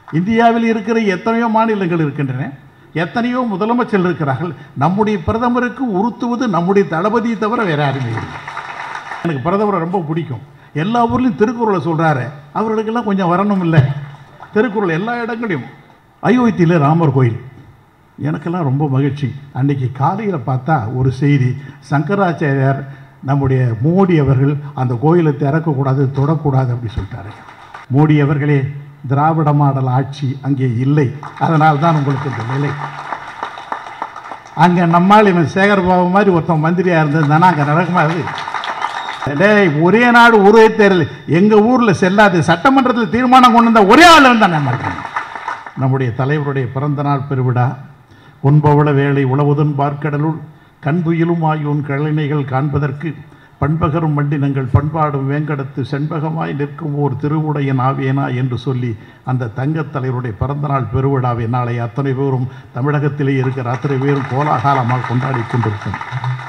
இந்தியாவில் இருக்கிற எத்தனையோ மாநிலங்கள் இருக்கின்றன எத்தனையோ முதலமைச்சர்கள் இருக்கிறார்கள் நம்முடைய பிரதமருக்கு உறுத்துவது நம்முடைய தளபதியை தவிர வேற யாருமே இல்லை எனக்கு பிரதமரை ரொம்ப பிடிக்கும் எல்லா ஊர்லேயும் திருக்குறளை சொல்கிறாரு அவர்களுக்கெல்லாம் கொஞ்சம் வரணும் இல்லை திருக்குறள் எல்லா இடங்களையும் அயோத்தியில் ராமர் கோயில் எனக்கெல்லாம் ரொம்ப மகிழ்ச்சி அன்னைக்கு காலையில் பார்த்தா ஒரு செய்தி சங்கராச்சாரியார் நம்முடைய மோடி அவர்கள் அந்த கோயிலை திறக்கக்கூடாது தொடக்கூடாது அப்படி சொல்லிட்டாரு மோடி அவர்களே திராவிட மாடல் ஆட்சி அங்கே இல்லை அதனால் தான் உங்களுக்கு இந்த நிலை அங்கே நம்மால் இவன் சேகர் பாபு மாதிரி ஒருத்தன் மந்திரியாக இருந்ததுதானே அங்கே நடக்குமா அது டேய் ஒரே நாடு ஒரே தேர்தல் எங்கள் ஊரில் செல்லாது சட்டமன்றத்தில் தீர்மானம் கொண்டு வந்த ஒரே ஆள் இருந்தால் நம்ம இருக்கணும். நம்முடைய தலைவருடைய பிறந்த நாள் பெருவிழா உண்பவள வேலை உழவுதன் பார்க்கடலுள் கண்துயிலும் ஆயோன் கிழனைகள் காண்பதற்கு பண்பகரும் வண்டினங்கள் பண்பாடும் வேங்கடத்து செண்பகமாய் நிற்கும் ஓர் திருவுடையன் ஆவேனா என்று சொல்லி அந்த தங்கத் தலைவருடைய பிறந்தநாள் பெருவிழாவை நாளை அத்தனை பேரும் தமிழகத்திலே இருக்கிற அத்தனை பேரும் கோலாகாலமாக கொண்டாடி கொண்டிருக்கும்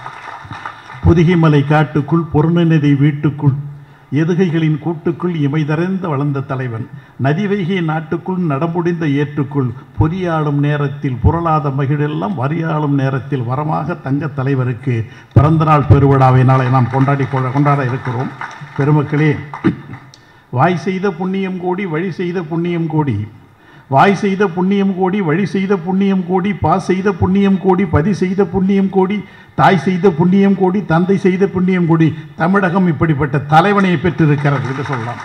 புதுகிமலை காட்டுக்குள் பொருணநதி வீட்டுக்குள் எதுகைகளின் கூட்டுக்குள் இமைதறைந்த வளர்ந்த தலைவன் நதிவைகை நாட்டுக்குள் நடமுடிந்த ஏற்றுக்குள் பொறியாளும் நேரத்தில் புரளாத மகிழெல்லாம் வரியாளும் நேரத்தில் வரமாக தங்க தலைவருக்கு பிறந்தநாள் பெருவிழாவை நாளை நாம் கொண்டாடி கொள்ள- கொண்டாட இருக்கிறோம் பெருமக்களே வாய் செய்த புண்ணியம் கோடி வழி செய்த புண்ணியம் கோடி வாய் செய்த புண்ணியம் கோடி வழி செய்த புண்ணியம் கோடி பா செய்த புண்ணியம் கோடி பதி செய்த புண்ணியம் கோடி தாய் செய்த புண்ணியம் கோடி தந்தை செய்த புண்ணியம் கோடி தமிழகம் இப்படிப்பட்ட தலைவனை பெற்றிருக்கிறது என்று சொல்லலாம்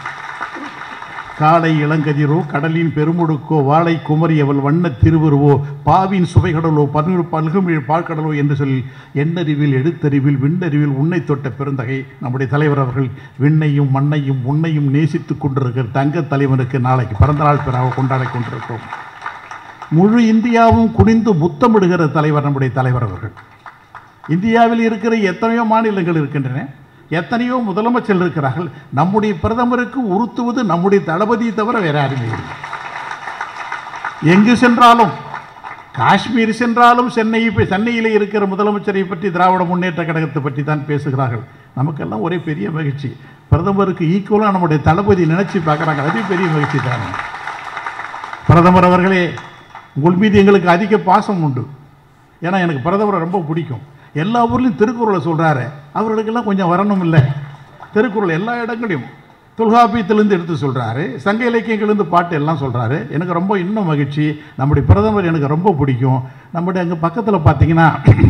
காலை இளங்கதிரோ கடலின் பெருமுடுக்கோ வாழை குமரி அவள் வண்ணத் திருவுருவோ பாவின் சுவைகடலோ பன்னிரு பல்குமிழ் பாழ்கடலோ என்று சொல்லி எண்ணறிவில் எழுத்தறிவில் விண்ணறிவில் உன்னை தொட்ட பெருந்தகை நம்முடைய தலைவர் அவர்கள் விண்ணையும் மண்ணையும் உன்னையும் நேசித்துக் கொண்டிருக்கிற தங்க தலைவனுக்கு நாளைக்கு பிறந்தநாள் பெறாக கொண்டாடி கொண்டிருக்கிறோம் முழு இந்தியாவும் குனிந்து முத்தமிடுகிற தலைவர் நம்முடைய தலைவர் அவர்கள் இந்தியாவில் இருக்கிற எத்தனையோ மாநிலங்கள் இருக்கின்றன எத்தனையோ முதலமைச்சர்கள் இருக்கிறார்கள் நம்முடைய பிரதமருக்கு உறுத்துவது நம்முடைய தளபதியை தவிர வேற யாருமே இல்லை எங்கு சென்றாலும் காஷ்மீர் சென்றாலும் சென்னை இப்ப சென்னையில் இருக்கிற முதலமைச்சரை பற்றி திராவிட முன்னேற்ற கழகத்தை பற்றி தான் பேசுகிறார்கள் நமக்கெல்லாம் ஒரே பெரிய மகிழ்ச்சி பிரதமருக்கு ஈக்குவலாக நம்முடைய தளபதி நினைச்சு பார்க்குறாங்க அது பெரிய மகிழ்ச்சி தானே பிரதமர் அவர்களே உங்கள் மீது எங்களுக்கு அதிக பாசம் உண்டு ஏன்னா எனக்கு பிரதமரை ரொம்ப பிடிக்கும் எல்லா ஊர்லேயும் திருக்குறளை சொல்கிறாரு அவர்களுக்கெல்லாம் கொஞ்சம் வரணும் இல்லை திருக்குறள் எல்லா இடங்களையும் தொல்காப்பியத்திலேருந்து எடுத்து சொல்கிறாரு சங்க இலக்கியங்கள்லேருந்து பாட்டு எல்லாம் சொல்கிறாரு எனக்கு ரொம்ப இன்னும் மகிழ்ச்சி நம்முடைய பிரதமர் எனக்கு ரொம்ப பிடிக்கும் நம்முடைய அங்கே பக்கத்தில் பார்த்தீங்கன்னா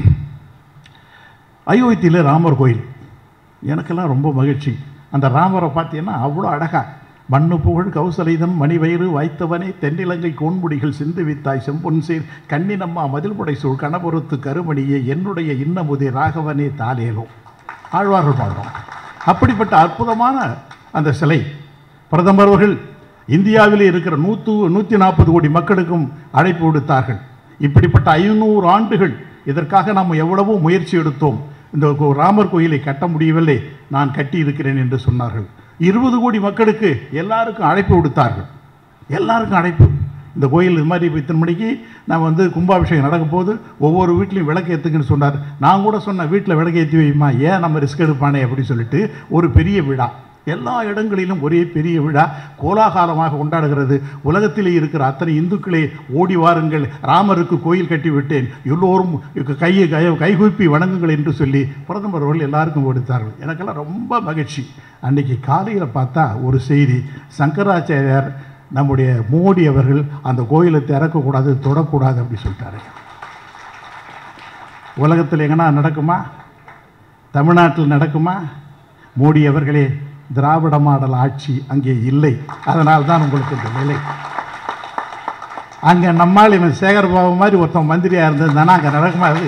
அயோத்தியில் ராமர் கோயில் எனக்கெல்லாம் ரொம்ப மகிழ்ச்சி அந்த ராமரை பார்த்தீங்கன்னா அவ்வளோ அழகா மண்ணு புகழ் கௌசலைதன் மணிவயிறு வாய்த்தவனே தென்னிலங்கை கோன்முடிகள் சிந்து வித்தாய் செம்பொன் சீர் கண்ணினம்மா மதில்புடை சூழ் கணபுரத்து கருமணியே என்னுடைய இன்னமுதே ராகவனே தாலேலோ ஆழ்வார்கள் பாடுறோம் அப்படிப்பட்ட அற்புதமான அந்த சிலை பிரதமர் அவர்கள் இந்தியாவிலே இருக்கிற நூற்று நூற்றி நாற்பது கோடி மக்களுக்கும் அழைப்பு விடுத்தார்கள் இப்படிப்பட்ட ஐநூறு ஆண்டுகள் இதற்காக நாம் எவ்வளவோ முயற்சி எடுத்தோம் இந்த கோ- ராமர் கோயிலை கட்ட முடியவில்லை நான் கட்டி இருக்கிறேன் என்று சொன்னார்கள் இருபது கோடி மக்களுக்கு எல்லாருக்கும் அழைப்பு விடுத்தார்கள் எல்லாருக்கும் அழைப்பு இந்த கோயில் இது மாதிரி இத்தனை மணிக்கு நான் வந்து கும்பாபிஷேகம் நடக்கும் போது ஒவ்வொரு வீட்லையும் விளக்கு ஏற்றுங்கன்னு சொன்னார் நான் கூட சொன்னேன் வீட்டில் விளக்கு ஏற்றி வைமா ஏன் நம்ம ரிஸ்க் எடுப்பானே அப்படி சொல்லிட்டு ஒரு பெரிய விழா எல்லா இடங்களிலும் ஒரே பெரிய விழா கோலாகலமாக கொண்டாடுகிறது உலகத்திலே இருக்கிற அத்தனை இந்துக்களே ஓடி வாருங்கள் ராமருக்கு கோயில் கட்டி விட்டேன் எல்லோரும் கையை கை கைகூப்பி வணங்குங்கள் என்று சொல்லி பிரதமர் அவர்கள் எல்லாருக்கும் கொடுத்தார்கள் எனக்கெல்லாம் ரொம்ப மகிழ்ச்சி அன்னைக்கு காலையில் பார்த்தா ஒரு செய்தி சங்கராச்சாரியார் நம்முடைய மோடி அவர்கள் அந்த கோயிலை திறக்கக்கூடாது தொடக்கூடாது அப்படி சொல்லிட்டாரு உலகத்தில் எங்கன்னா நடக்குமா தமிழ்நாட்டில் நடக்குமா மோடி அவர்களே திராவிட மாடல் ஆட்சி அங்கே இல்லை அதனால் தான் உங்களுக்கு இந்த நிலை அங்கே நம்மால் இவன் சேகர் பாபு மாதிரி ஒருத்தன் மந்திரியாக இருந்ததுதானே அங்கே நடக்குமா அது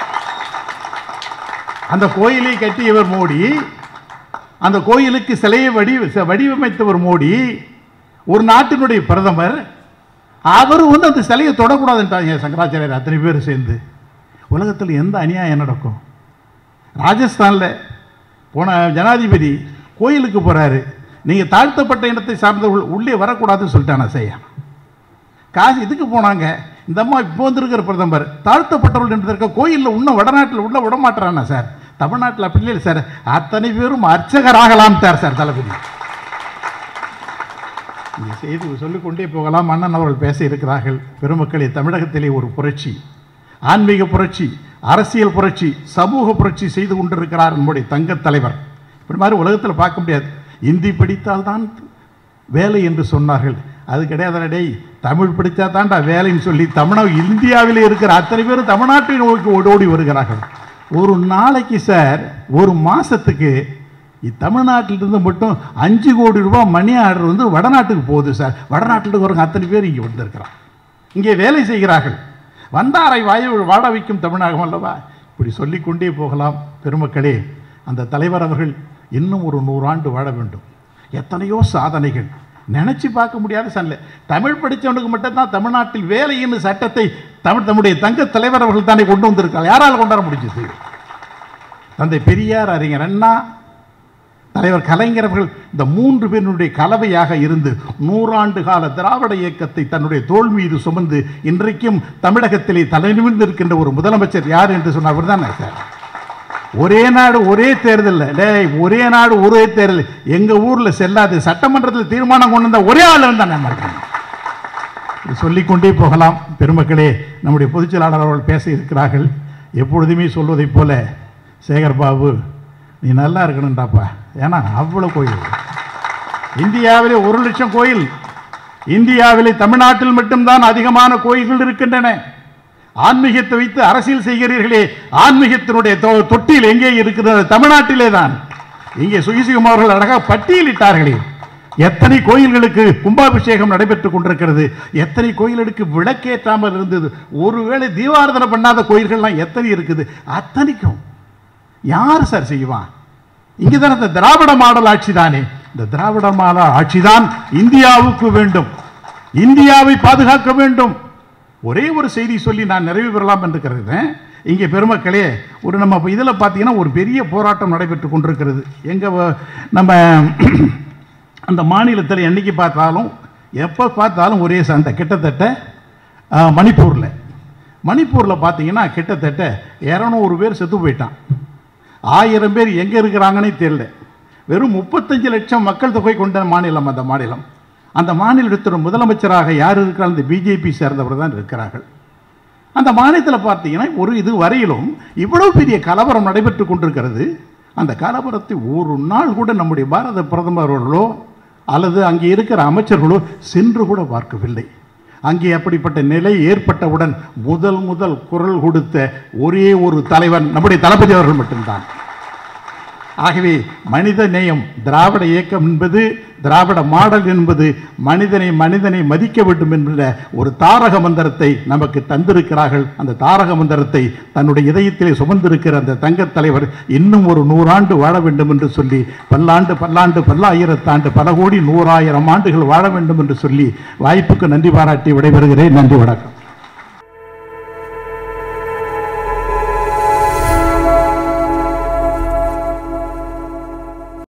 அந்த கோயிலை கட்டியவர் மோடி அந்த கோயிலுக்கு சிலையை வடி வடிவமைத்தவர் மோடி ஒரு நாட்டினுடைய பிரதமர் அவர் வந்து அந்த சிலையை தொடக்கூடாதுன்ட்டாங்க சங்கராச்சாரியர் அத்தனை பேர் சேர்ந்து உலகத்தில் எந்த அநியாயம் நடக்கும் ராஜஸ்தானில் போன ஜனாதிபதி கோயிலுக்கு போகிறாரு நீங்கள் தாழ்த்தப்பட்ட இனத்தை சார்ந்தவர்கள் உள்ளே வரக்கூடாதுன்னு சொல்லிட்டானா செய்ய காசு இதுக்கு போனாங்க இந்த அம்மா இப்போ வந்திருக்கிற பிரதமர் தாழ்த்தப்பட்டவர்கள் என்பதற்கு கோயிலில் இன்னும் வடநாட்டில் உள்ள விட மாட்டுறானா சார் தமிழ்நாட்டில் அப்படி இல்லை சார் அத்தனை பேரும் அர்ச்சகராகலாம் சார் சார் தளபதி இந்த செய்தி சொல்லிக்கொண்டே போகலாம் அண்ணன் அவர்கள் பேச இருக்கிறார்கள் பெருமக்களே தமிழகத்திலே ஒரு புரட்சி ஆன்மீக புரட்சி அரசியல் புரட்சி சமூக புரட்சி செய்து கொண்டிருக்கிறார் நம்முடைய தங்கத் தலைவர் இப்படி மாதிரி உலகத்தில் பார்க்க முடியாது இந்தி படித்தால்தான் வேலை என்று சொன்னார்கள் அது கிடையாது டேய் தமிழ் படித்தா தான்டா வேலைன்னு சொல்லி தமிழ இந்தியாவில் இருக்கிற அத்தனை பேரும் தமிழ்நாட்டை நோக்கி ஓடி வருகிறார்கள் ஒரு நாளைக்கு சார் ஒரு மாசத்துக்கு தமிழ்நாட்டிலிருந்து மட்டும் அஞ்சு கோடி ரூபாய் மணி ஆர்டர் வந்து வடநாட்டுக்கு போகுது சார் வடநாட்டில் வரவங்க அத்தனை பேர் இங்கே வந்திருக்கிறான் இங்கே வேலை செய்கிறார்கள் வந்தாரை வாய வாட வைக்கும் தமிழகம் அல்லவா இப்படி சொல்லிக்கொண்டே போகலாம் பெருமக்களே அந்த தலைவர் அவர்கள் இன்னும் ஒரு நூறாண்டு வாழ வேண்டும் எத்தனையோ சாதனைகள் நினைச்சு பார்க்க முடியாத சண்டை தமிழ் படித்தவனுக்கு மட்டும்தான் தமிழ்நாட்டில் வேலையின் சட்டத்தை தமிழ் தம்முடைய தங்க தலைவர் அவர்கள் தானே கொண்டு வந்திருக்காங்க யாரால் கொண்டாட முடிஞ்சது தந்தை பெரியார் அறிஞர் அண்ணா தலைவர் கலைஞர் அவர்கள் இந்த மூன்று பேருடைய கலவையாக இருந்து நூறாண்டு கால திராவிட இயக்கத்தை தன்னுடைய தோல் மீது சுமந்து இன்றைக்கும் தமிழகத்திலே தலைநிமிர்ந்து இருக்கின்ற ஒரு முதலமைச்சர் யார் என்று சொன்ன அவர் தானே சார் ஒரே நாடு ஒரே தேர்தல் டேய் ஒரே நாடு ஒரே தேர்தல் எங்க ஊர்ல செல்லாது சட்டமன்றத்தில் தீர்மானம் கொண்டு வந்த ஒரே ஆள் தான் நம்ம இருக்கணும் இது சொல்லிக்கொண்டே போகலாம் பெருமக்களே நம்முடைய பொதுச் செயலாளர் அவர்கள் பேச இருக்கிறார்கள் எப்பொழுதுமே சொல்வதைப் போல சேகர் பாபு நீ நல்லா இருக்கணும்டாப்பா ஏன்னா அவ்வளோ கோயில் இந்தியாவிலே ஒரு லட்சம் கோயில் இந்தியாவிலே தமிழ்நாட்டில் மட்டும்தான் அதிகமான கோயில்கள் இருக்கின்றன ஆன்மீகத்தை வைத்து அரசியல் செய்கிறீர்களே ஆன்மீகத்தினுடைய தொ- தொட்டியில் எங்கே இருக்கிறது தமிழ்நாட்டிலே தான் இங்கே சுகிசிகம் அவர்கள் அழகாக பட்டியலிட்டார்களே எத்தனை கோயில்களுக்கு கும்பாபிஷேகம் நடைபெற்றுக் கொண்டிருக்கிறது எத்தனை கோயில்களுக்கு விளக்கேற்றாமல் இருந்தது ஒருவேளை தீபாராதனை பண்ணாத கோயில்கள்லாம் எத்தனை இருக்குது அத்தனைக்கும் யார் சார் செய்வான் இங்குதான் இந்த திராவிட மாடல் ஆட்சி தானே இந்த திராவிட மாடல் ஆட்சி தான் இந்தியாவுக்கு வேண்டும் இந்தியாவை பாதுகாக்க வேண்டும் ஒரே ஒரு செய்தி சொல்லி நான் நிறைவு பெறலாம் என்று கருதுகிறேன் இங்கே பெருமக்களே ஒரு நம்ம இதில் பார்த்தீங்கன்னா ஒரு பெரிய போராட்டம் நடைபெற்று கொண்டிருக்கிறது எங்கே நம்ம அந்த மாநிலத்தில் என்னைக்கு பார்த்தாலும் எப்போ பார்த்தாலும் ஒரே சண்டை கிட்டத்தட்ட ஆ, மணிப்பூரில் மணிப்பூரில் பார்த்தீங்கன்னா கிட்டத்தட்ட இரநூறு பேர் செத்து போயிட்டான் ஆயிரம் பேர் எங்கே இருக்கிறாங்கன்னே தெரியல வெறும் முப்பத்தஞ்சு லட்சம் மக்கள் தொகை கொண்ட மாநிலம் அந்த மாநிலம் அந்த மாநிலத்தோட முதலமைச்சராக யார் இருக்கிறார் அந்த பிஜேபி சேர்ந்தவர் தான் இருக்கிறார்கள் அந்த மாநிலத்தில் பார்த்தீங்கன்னா ஒரு இது வரையிலும் இவ்வளவு பெரிய கலவரம் நடைபெற்று கொண்டிருக்கிறது அந்த கலவரத்தை ஒரு நாள் கூட நம்முடைய பாரத பிரதமர் அவர்களோ அல்லது அங்கே இருக்கிற அமைச்சர்களோ சென்று கூட பார்க்கவில்லை அங்கே அப்படிப்பட்ட நிலை ஏற்பட்டவுடன் முதல் முதல் குரல் கொடுத்த ஒரே ஒரு தலைவன் நம்முடைய தளபதி அவர்கள் மட்டும்தான் ஆகவே மனித நேயம் திராவிட இயக்கம் என்பது திராவிட மாடல் என்பது மனிதனை மனிதனை மதிக்க வேண்டும் என்கிற ஒரு தாரக மந்திரத்தை நமக்கு தந்திருக்கிறார்கள் அந்த தாரக மந்திரத்தை தன்னுடைய இதயத்திலே சுமந்திருக்கிற அந்த தங்கத் தலைவர் இன்னும் ஒரு நூறாண்டு வாழ வேண்டும் என்று சொல்லி பல்லாண்டு பல்லாண்டு பல்லாயிரத்தாண்டு பல கோடி நூறாயிரம் ஆண்டுகள் வாழ வேண்டும் என்று சொல்லி வாய்ப்புக்கு நன்றி பாராட்டி விடைபெறுகிறேன் நன்றி வணக்கம்